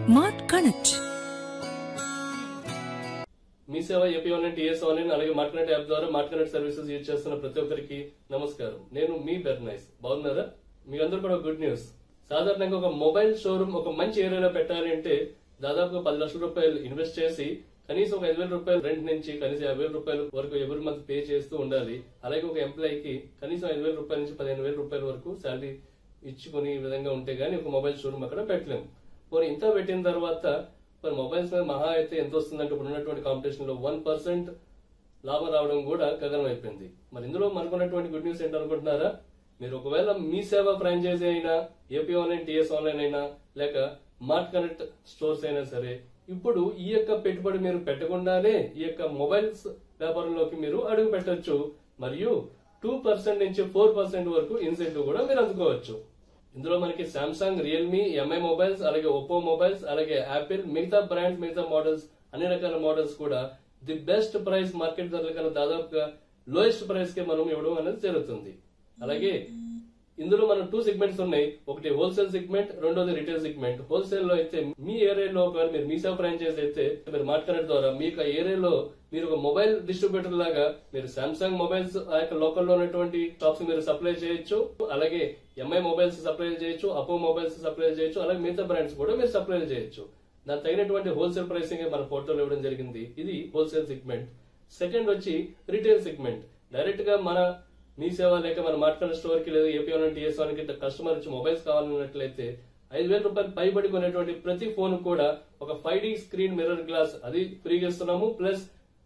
mart connect మీ సేవ AP online TS online అలాగే మార్కెట్ యాప్ ద్వారా మార్కెట్ సర్వీసెస్ యూజ్ చేస్తున్న ప్రతి ఒక్కరికి నమస్కారం నేను మీ బెర్నైస్ బాగున్నారా మీ అందరూ కూడా గుడ్ న్యూస్ సాధారణంగా ఒక మొబైల్ షోరూమ్ ఒక మంచి ఏరియాలో పెట్టాలి అంటే దాదాపుగా పది లక్షల రూపాయలు ఇన్వెస్ట్ చేసి కనీసం ఒక ఐదు వేల రూపాయలు రెంట్ నుంచి కనీసం యాభై వేల రూపాయల వరకు ఎవరి మంత్ పే చేస్తూ ఉండాలి అలాగే ఒక ఎంప్లాయీకి కనీసం ఐదు వేల రూపాయల నుంచి పదిహేను వేల రూపాయల వరకు శాలరీ ఇచ్చుకుని ఈ విధంగా ఉంటే గానీ ఒక మొబైల్ షోరూమ్ అక్కడ పెట్టలేము పోనీ ఇంత పెట్టిన తర్వాత మరి మొబైల్స్ మీద మహా అయితే ఎంత వస్తుందంటే ఇప్పుడు ఉన్నటువంటి కాంపిటీషన్ లో వన్ పర్సెంట్ లాభం రావడం కూడా గగనం అయిపోయింది మరి ఇందులో మనకున్నటువంటి గుడ్ న్యూస్ ఏంటనుకుంటున్నారా మీరు ఒకవేళ మీ సేవ ఫ్రాంచైజీ అయినా ఏపీ ఆన్లైన్ టిఎస్ ఆన్లైన్ అయినా లేక మార్ట్ కనెక్ట్ స్టోర్స్ అయినా సరే ఇప్పుడు ఈ యొక్క పెట్టుబడి మీరు పెట్టకుండానే ఈ యొక్క మొబైల్స్ వ్యాపారంలోకి మీరు అడుగు పెట్టొచ్చు మరియు టూ పర్సెంట్ నుంచి ఫోర్ పర్సెంట్ వరకు ఇన్సెంటివ్ కూడా మీరు అందుకోవచ్చు ఇందులో మనకి సామ్సంగ్ రియల్మీ ఎంఐ మొబైల్స్ అలాగే ఒప్పో మొబైల్స్ అలాగే యాపిల్ మిగతా బ్రాండ్స్ మిగతా మోడల్స్ అన్ని రకాల మోడల్స్ కూడా ది బెస్ట్ ప్రైస్ మార్కెట్ ధరల కన్నా దాదాపుగా లోయెస్ట్ ప్రైస్ కే మనం ఇవ్వడం అనేది జరుగుతుంది అలాగే ఇందులో మనం టూ సెగ్మెంట్స్ ఉన్నాయి ఒకటి హోల్సేల్ సెగ్మెంట్ రెండోది రిటైల్ సెగ్మెంట్ హోల్సేల్ లో అయితే మీ ఏరియాలో ఒకవేళ మీరు మీసా ఫ్రాంచైజ్ అయితే మీరు మార్కెట్ ద్వారా మీకు ఆ ఏరియాలో మీరు ఒక మొబైల్ డిస్ట్రిబ్యూటర్ లాగా మీరు సామ్సంగ్ మొబైల్స్ ఆ యొక్క లోకల్ లో ఉన్నటువంటి షాప్స్ మీరు సప్లై చేయొచ్చు అలాగే ఎంఐ మొబైల్స్ సప్లై చేయొచ్చు అపో మొబైల్స్ సప్లై చేయొచ్చు అలాగే మిగతా బ్రాండ్స్ కూడా మీరు సప్లై చేయొచ్చు దానికి తగినటువంటి హోల్సేల్ ప్రైసింగ్ మన పోర్టల్ ఇవ్వడం జరిగింది ఇది హోల్సేల్ సెగ్మెంట్ సెకండ్ వచ్చి రిటైల్ సెగ్మెంట్ డైరెక్ట్ గా మన మీ సేవ లేక మన మార్కెట్ స్టోర్ కి లేదా ఏపీ వన్ టీఎస్ వన్ కి కస్టమర్ వచ్చి మొబైల్స్ కావాలన్నట్లయితే ఐదు వేల రూపాయలు పైబడి కొనేటువంటి ప్రతి ఫోన్ కూడా ఒక five D screen mirror glass అది ఫ్రీగా ఇస్తున్నాము ప్లస్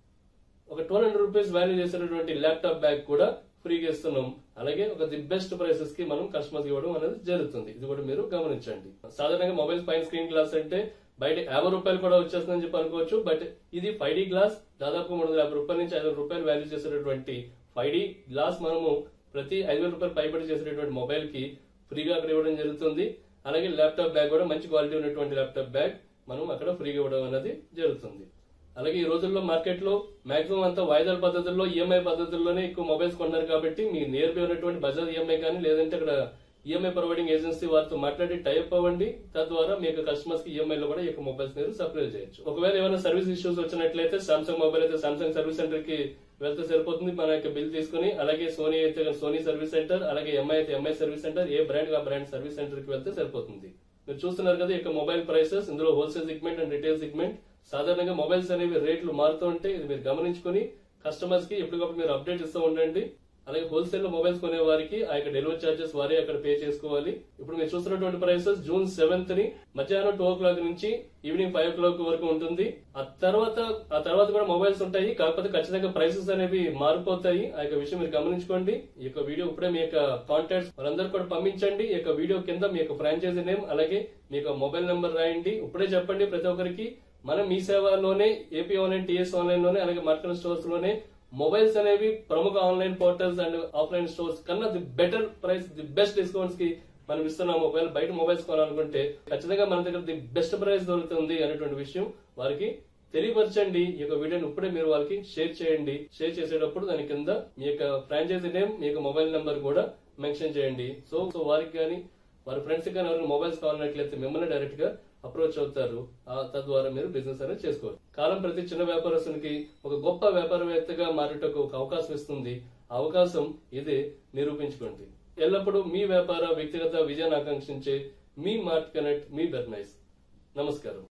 ఒక టూ హండ్రెడ్ రూపీస్ వాల్యూ చేసేటటువంటి ల్యాప్టాప్ బ్యాగ్ కూడా ఫ్రీగా ఇస్తున్నాం అలాగే ఒక ది బెస్ట్ ప్రైసెస్ కి మనం కస్టమర్స్ ఇవ్వడం అనేది జరుగుతుంది ఇది కూడా మీరు గమనించండి సాధారణంగా మొబైల్ పైన స్క్రీన్ గ్లాస్ అంటే బయట యాభై రూపాయలు కూడా వచ్చేస్తుందని చెప్పి అనుకోవచ్చు బట్ ఇది ఫైవ్ డి గ్లాస్ దాదాపు మూడు వందల యాభై రూపాయల నుంచి ఐదు వందల రూపాయలు వాల్యూ చేసేటటువంటి ఫైవ్ డి గ్లాస్ మనము ప్రతి ఐదు వేల రూపాయలు పైబడి చేసేటటువంటి మొబైల్ కి ఫ్రీగా అక్కడ ఇవ్వడం జరుగుతుంది అలాగే ల్యాప్టాప్ బ్యాగ్ కూడా మంచి క్వాలిటీ ఉన్నటువంటి ల్యాప్టాప్ బ్యాగ్ మనం అక్కడ ఫ్రీగా ఇవ్వడం అనేది జరుగుతుంది అలాగే ఈ రోజుల్లో మార్కెట్ లో మాక్సిమం అంతా వాయిదాల పద్ధతుల్లో ఈఎంఐ పద్ధతుల్లోనే ఎక్కువ మొబైల్స్ కొన్నారు కాబట్టి మీ నియర్ బై ఉన్నటువంటి బజాజ్ ఈఎంఐ కానీ లేదంటే అక్కడ ఈఎంఐ ప్రొవైడింగ్ ఏజెన్సీ వారితో మాట్లాడి టైప్ అవ్వండి తద్వారా మీ యొక్క కస్టమర్స్ కి ఈఎంఐ లో కూడా ఈ యొక్క మొబైల్స్ మీరు సప్లై చేయొచ్చు ఒకవేళ ఏమైనా సర్వీస్ ఇష్యూస్ వచ్చినట్లయితే సామ్సంగ్ మొబైల్ అయితే సామ్సంగ్ సర్వీస్ సెంటర్ కి వెళ్తే సరిపోతుంది మన యొక్క బిల్ తీసుకుని అలాగే సోనీ అయితే సోనీ సర్వీస్ సెంటర్ అలాగే ఎంఐ అయితే ఎంఐ సర్వీస్ సెంటర్ ఏ బ్రాండ్ ఆ బ్రాండ్ సర్వీస్ సెంటర్ కి వెళ్తే సరిపోతుంది మీరు చూస్తున్నారు కదా ఇక మొబైల్ ప్రైసెస్ ఇందులో wholesale segment and retail segment సాధారణంగా మొబైల్స్ అనేవి రేట్లు మారుతూ ఉంటే ఇది మీరు గమనించుకుని కస్టమర్స్ కి ఎప్పటికప్పుడు మీరు అప్డేట్ ఇస్తూ ఉండండి అలాగే హోల్సేల్ లో మొబైల్స్ కొనే వారికి ఆ యొక్క డెలివరీ చార్జెస్ వారే అక్కడ పే చేసుకోవాలి ఇప్పుడు మీరు చూస్తున్నటువంటి ప్రైసెస్ జూన్ సెవెంత్ ని మధ్యాహ్నం టూ ఓ క్లాక్ నుంచి ఈవినింగ్ ఫైవ్ ఓ క్లాక్ వరకు ఉంటుంది ఆ తర్వాత ఆ తర్వాత కూడా మొబైల్స్ ఉంటాయి కాకపోతే ఖచ్చితంగా ప్రైసెస్ అనేవి మారిపోతాయి ఆ యొక్క విషయం మీరు గమనించుకోండి ఈ యొక్క వీడియో ఇప్పుడే మీ యొక్క కాంటాక్ట్స్ వాళ్ళందరూ కూడా పంపించండి ఈ యొక్క వీడియో కింద మీ యొక్క ఫ్రాంచైజీ నేమ్ అలాగే మీ యొక్క మొబైల్ నెంబర్ రాయండి ఇప్పుడే చెప్పండి ప్రతి ఒక్కరికి మనం మీ సేవలోనే ఏపీ ఆన్లైన్ టీఎస్ ఆన్లైన్ లోనే అలాగే మార్కెట్ స్టోర్స్ లోనే మొబైల్స్ అనేవి ప్రముఖ online portals and offline stores కన్నా the better price the best discounts కి మనం ఇస్తున్నాము ఒకవేళ బయట మొబైల్స్ కొనాలనుకుంటే ఖచ్చితంగా మన దగ్గర ది బెస్ట్ ప్రైస్ దొరుకుతుంది అనేటువంటి విషయం వారికి తెలియపరచండి ఈ యొక్క వీడియోని ఇప్పుడే మీరు వాళ్ళకి షేర్ చేయండి షేర్ చేసేటప్పుడు దాని కింద మీ యొక్క ఫ్రాంచైజీ నేమ్ మీ యొక్క మొబైల్ నెంబర్ కూడా మెన్షన్ చేయండి సో సో వారికి కానీ వారి ఫ్రెండ్స్ కానీ ఎవరికి మొబైల్స్ కావాలన్నట్లయితే మిమ్మల్ని డైరెక్ట్ గా అప్రోచ్ అవుతారు ఆ తద్వారా మీరు బిజినెస్ అనేది చేసుకోవచ్చు కాలం ప్రతి చిన్న వ్యాపారస్తునికి ఒక గొప్ప వ్యాపారవేత్తగా మారేటకు ఒక అవకాశం ఇస్తుంది ఆ అవకాశం ఇదే నిరూపించుకోండి ఎల్లప్పుడూ మీ వ్యాపార వ్యక్తిగత విజయాన్ని ఆకాంక్షించే మీ మార్ట్ కనెక్ట్ మీ బెర్నైస్ నమస్కారం